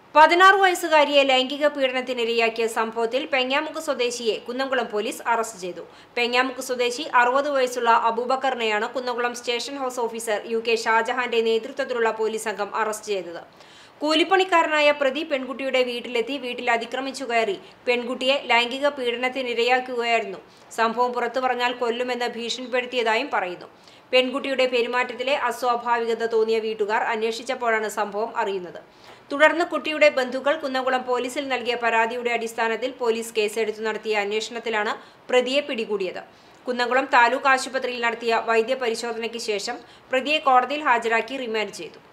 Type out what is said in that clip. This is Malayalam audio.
പതിനാറ് വയസ്സുകാരിയെ ലൈംഗിക പീഡനത്തിനിരയാക്കിയ സംഭവത്തിൽ പെങ്ങാമുക്ക് സ്വദേശിയെ കുന്നംകുളം പോലീസ് അറസ്റ്റ് ചെയ്തു പെങ്ങാമുക്ക് സ്വദേശി അറുപത് വയസ്സുള്ള അബൂബക്കറിനെയാണ് Kunnamkulam station house officer U K ഷാജഹാന്റെ നേതൃത്വത്തിലുള്ള പോലീസ് സംഘം അറസ്റ്റ് ചെയ്തത് കൂലിപ്പണിക്കാരനായ പ്രതി പെൺകുട്ടിയുടെ വീട്ടിലെത്തി വീട്ടിൽ അതിക്രമിച്ചു കയറി പെൺകുട്ടിയെ ലൈംഗിക പീഡനത്തിനിരയാക്കുകയായിരുന്നു സംഭവം പുറത്തു പറഞ്ഞാൽ കൊല്ലുമെന്ന് ഭീഷണിപ്പെടുത്തിയതായും പറയുന്നു പെൺകുട്ടിയുടെ പെരുമാറ്റത്തിലെ അസ്വാഭാവികത തോന്നിയ വീട്ടുകാർ അന്വേഷിച്ചപ്പോഴാണ് സംഭവം അറിയുന്നത് തുടർന്ന് കുട്ടിയുടെ ബന്ധുക്കൾ കുന്നംകുളം പോലീസിൽ നൽകിയ പരാതിയുടെ അടിസ്ഥാനത്തിൽ പോലീസ് കേസെടുത്തു നടത്തിയ അന്വേഷണത്തിലാണ് പ്രതിയെ പിടികൂടിയത് കുന്നംകുളം താലൂക്ക് ആശുപത്രിയിൽ നടത്തിയ വൈദ്യപരിശോധനയ്ക്ക് ശേഷം പ്രതിയെ കോടതിയിൽ ഹാജരാക്കി റിമാൻഡ് ചെയ്തു